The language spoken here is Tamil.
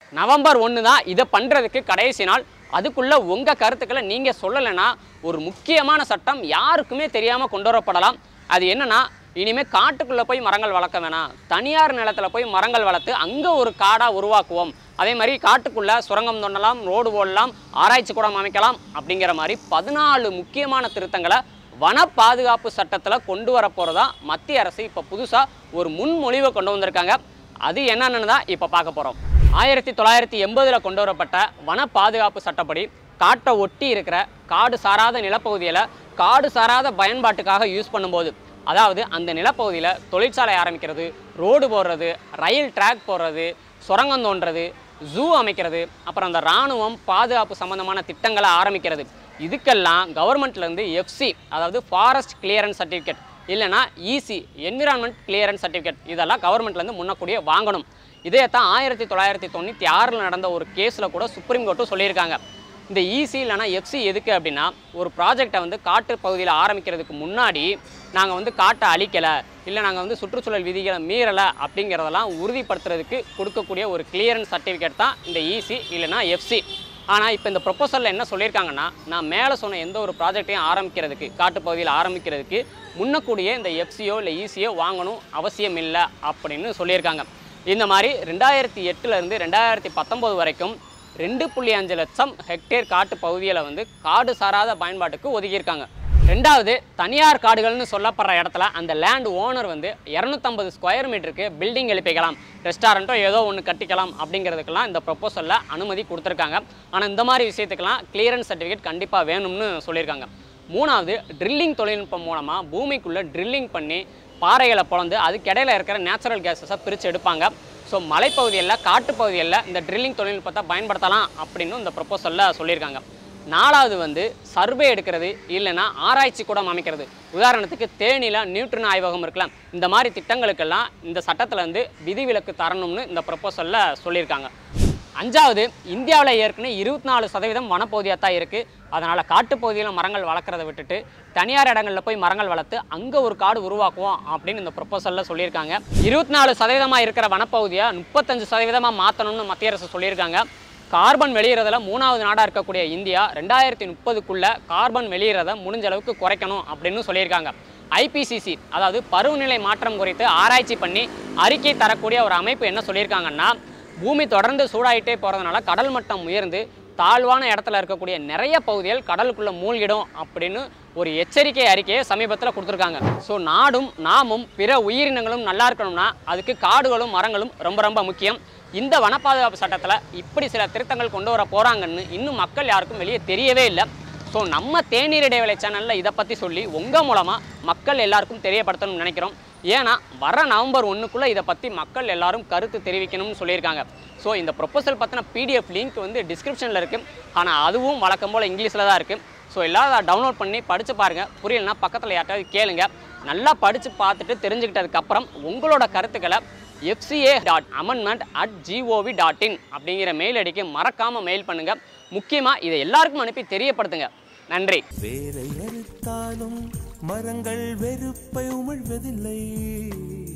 நவம்பர் ஒன்று தான் இதை பண்ணுறதுக்கு கடைசி நாள் அதுக்குள்ளே உங்கள் கருத்துக்களை நீங்கள் சொல்லலைன்னா ஒரு முக்கியமான சட்டம் யாருக்குமே தெரியாமல் கொண்டு வரப்படலாம் அது என்னன்னா இனிமேல் காட்டுக்குள்ளே போய் மரங்கள் வளர்க்க வேணாம் தனியார் நிலத்தில் போய் மரங்கள் வளர்த்து அங்கே ஒரு காடாக உருவாக்குவோம் அதே மாதிரி காட்டுக்குள்ளே சுரங்கம் தோண்டலாம் ரோடு போடலாம் ஆராய்ச்சி கூடம் அமைக்கலாம் அப்படிங்கிற மாதிரி பதினாலு முக்கியமான திருத்தங்களை வன பாதுகாப்பு சட்டத்தில் கொண்டு வர போகிறதா மத்திய அரசு இப்போ புதுசாக ஒரு முன்மொழிவை கொண்டு வந்திருக்காங்க அது என்னன்னு தான் இப்போ பார்க்க போகிறோம் ஆயிரத்தி தொள்ளாயிரத்தி எண்பதில் கொண்டு வரப்பட்ட வன பாதுகாப்பு சட்டப்படி காட்டை ஒட்டி இருக்கிற காடு சாராத நிலப்பகுதியில் காடு சாராத பயன்பாட்டுக்காக யூஸ் பண்ணும்போது அதாவது அந்த நிலப்பகுதியில் தொழிற்சாலை ஆரம்பிக்கிறது ரோடு போடுறது ரயில் ட்ராக் போடுறது சுரங்கம் தோண்டுறது ஜூ அமைக்கிறது அப்புறம் அந்த இராணுவம் பாதுகாப்பு சம்பந்தமான திட்டங்களை ஆரம்பிக்கிறது இதுக்கெல்லாம் கவர்மெண்ட்லேருந்து எஃப்சி அதாவது ஃபாரஸ்ட் கிளியரன்ஸ் சர்டிஃபிகேட் இல்லைனா இசி என்விரான்மெண்ட் கிளியரன்ஸ் சர்டிஃபிகேட் இதெல்லாம் கவர்மெண்ட்லேருந்து முன்னக்கூடிய வாங்கணும் இதே தான் ஆயிரத்தி தொள்ளாயிரத்தி தொண்ணூற்றி ஆறில் நடந்த ஒரு கேஸில் கூட சுப்ரீம் கோர்ட்டும் சொல்லியிருக்காங்க இந்த இசி இல்லைனா எஃப்சி எதுக்கு அப்படின்னா ஒரு ப்ராஜெக்டை வந்து காட்டு பகுதியில் ஆரம்பிக்கிறதுக்கு முன்னாடி நாங்கள் வந்து காட்டை அழிக்கலை இல்லை நாங்கள் வந்து சுற்றுச்சூழல் விதிகளை மீறலை அப்படிங்கிறதெல்லாம் உறுதிப்படுத்துறதுக்கு கொடுக்கக்கூடிய ஒரு கிளியரன்ஸ் சர்டிஃபிகேட் தான் இந்த இசி இல்லைனா எஃப்சி ஆனால் இப்போ இந்த ப்ரொப்போசலில் என்ன சொல்லியிருக்காங்கன்னா நான் மேலே சொன்ன எந்த ஒரு ப்ராஜெக்டையும் ஆரம்பிக்கிறதுக்கு காட்டுப்பகுதியில் ஆரம்பிக்கிறதுக்கு முன்னக்கூடிய இந்த எஃப்சியோ இல்லை ஈசியோ வாங்கணும் அவசியம் இல்லை அப்படின்னு சொல்லியிருக்காங்க இந்த மாதிரி ரெண்டாயிரத்தி எட்டுலேருந்து ரெண்டாயிரத்தி பத்தொம்போது வரைக்கும் ரெண்டு புள்ளி அஞ்சு லட்சம் ஹெக்டேர் காட்டு பகுதிகளை வந்து காடு சாராத பயன்பாட்டுக்கு ஒதுக்கியிருக்காங்க ரெண்டாவது தனியார் காடுகள்னு சொல்லப்படுற இடத்துல அந்த லேண்ட் ஓனர் வந்து இரநூத்தம்பது ஸ்கொயர் மீட்டருக்கு பில்டிங் எழுப்பிக்கலாம் ரெஸ்டாரண்ட்டோ ஏதோ ஒன்று கட்டிக்கலாம் அப்படிங்கிறதுக்கெல்லாம் இந்த ப்ரொப்போசலில் அனுமதி கொடுத்துருக்காங்க ஆனால் இந்த மாதிரி விஷயத்துக்கெல்லாம் கிளியரன்ஸ் சர்டிஃபிகேட் கண்டிப்பாக வேணும்னு சொல்லியிருக்காங்க மூணாவது ட்ரில்லிங் தொழில்நுட்பம் மூலமாக பூமிக்குள்ளே ட்ரில்லிங் பண்ணி பாறைகளை பிளந்து அதுக்கிடையில இருக்கிற நேச்சுரல் கேஸஸை பிரித்து எடுப்பாங்க ஸோ மலைப்பகுதிகளில் காட்டுப்பகுதிகளில் இந்த ட்ரில்லிங் தொழில்நுட்பத்தை பயன்படுத்தலாம் அப்படின்னு இந்த ப்ரொப்போசலில் சொல்லியிருக்காங்க நாலாவது வந்து சர்வே எடுக்கிறது இல்லைன்னா ஆராய்ச்சி கூடம் அமைக்கிறது உதாரணத்துக்கு தேனியில் நியூட்ரின் ஆய்வகம் இருக்கலாம் இந்த மாதிரி திட்டங்களுக்கெல்லாம் இந்த சட்டத்தில் வந்து விதிவிலக்கு தரணும்னு இந்த ப்ரொப்போசலில் சொல்லியிருக்காங்க அஞ்சாவது இந்தியாவில் ஏற்கனவே இருபத்தி நாலு சதவீதம் வனப்பகுதியாக தான் இருக்குது அதனால் காட்டுப்பகுதியில் மரங்கள் வளர்க்குறத விட்டுட்டு தனியார் இடங்களில் போய் மரங்கள் வளர்த்து அங்கே ஒரு காடு உருவாக்குவோம் அப்படின்னு இந்த ப்ரொப்போசலில் சொல்லியிருக்காங்க இருபத்தி நாலு சதவீதமாக இருக்கிற வனப்பகுதியை முப்பத்தஞ்சு சதவீதமாக மாற்றணும்னு மத்திய அரசு சொல்லியிருக்காங்க கார்பன் வெளியிறதுல மூணாவது நாடாக இருக்கக்கூடிய இந்தியா ரெண்டாயிரத்தி முப்பதுக்குள்ளே கார்பன் வெளியிறதை முடிஞ்ச அளவுக்கு குறைக்கணும் அப்படின்னு சொல்லியிருக்காங்க ஐபிசிசி அதாவது பருவநிலை மாற்றம் குறித்து ஆராய்ச்சி பண்ணி அறிக்கை தரக்கூடிய ஒரு அமைப்பு என்ன சொல்லியிருக்காங்கன்னா பூமி தொடர்ந்து சூடாயிட்டே போகிறதுனால கடல் மட்டம் உயர்ந்து தாழ்வான இடத்துல இருக்கக்கூடிய நிறைய பகுதிகள் கடலுக்குள்ளே மூழ்கிடும் அப்படின்னு ஒரு எச்சரிக்கை அறிக்கையை சமீபத்தில் கொடுத்துருக்காங்க ஸோ நாடும் நாமும் பிற உயிரினங்களும் நல்லா இருக்கணும்னா அதுக்கு காடுகளும் மரங்களும் ரொம்ப ரொம்ப முக்கியம் இந்த வன பாதுகாப்பு சட்டத்தில் இப்படி சில திருத்தங்கள் கொண்டு வர போகிறாங்கன்னு இன்னும் மக்கள் யாருக்கும் வெளியே தெரியவே இல்லை ஸோ நம்ம தேநீர் இடைவேளை சேனலில் இதை பற்றி சொல்லி உங்கள் மூலமாக மக்கள் எல்லாருக்கும் தெரியப்படுத்தணும்னு நினைக்கிறோம் ஏன்னா வர நவம்பர் ஒன்றுக்குள்ளே இதை பற்றி மக்கள் எல்லாரும் கருத்து தெரிவிக்கணும்னு சொல்லியிருக்காங்க ஸோ இந்த ப்ரொப்போசல் பற்றின பிடிஎஃப் லிங்க் வந்து டிஸ்கிரிப்ஷனில் இருக்குது ஆனால் அதுவும் வழக்கம் போல் இங்கிலீஷில் தான் இருக்குது ஸோ எல்லாரும் அதை டவுன்லோட் பண்ணி படித்து பாருங்கள் புரியலனா பக்கத்தில் யார்ட்டாவது கேளுங்க நல்லா படித்து பார்த்துட்டு தெரிஞ்சுக்கிட்டதுக்கப்புறம் உங்களோட கருத்துக்களை FCA dot amendment at GOV dot in அப்படிங்கிற மெயில் ஐடிக்கு மறக்காமல் மெயில் பண்ணுங்கள் முக்கியமாக இதை எல்லாருக்கும் அனுப்பி தெரியப்படுத்துங்க நன்றி வேரை அறுத்தாலும் மரங்கள் வெறுப்பை உமிழ்வதில்லை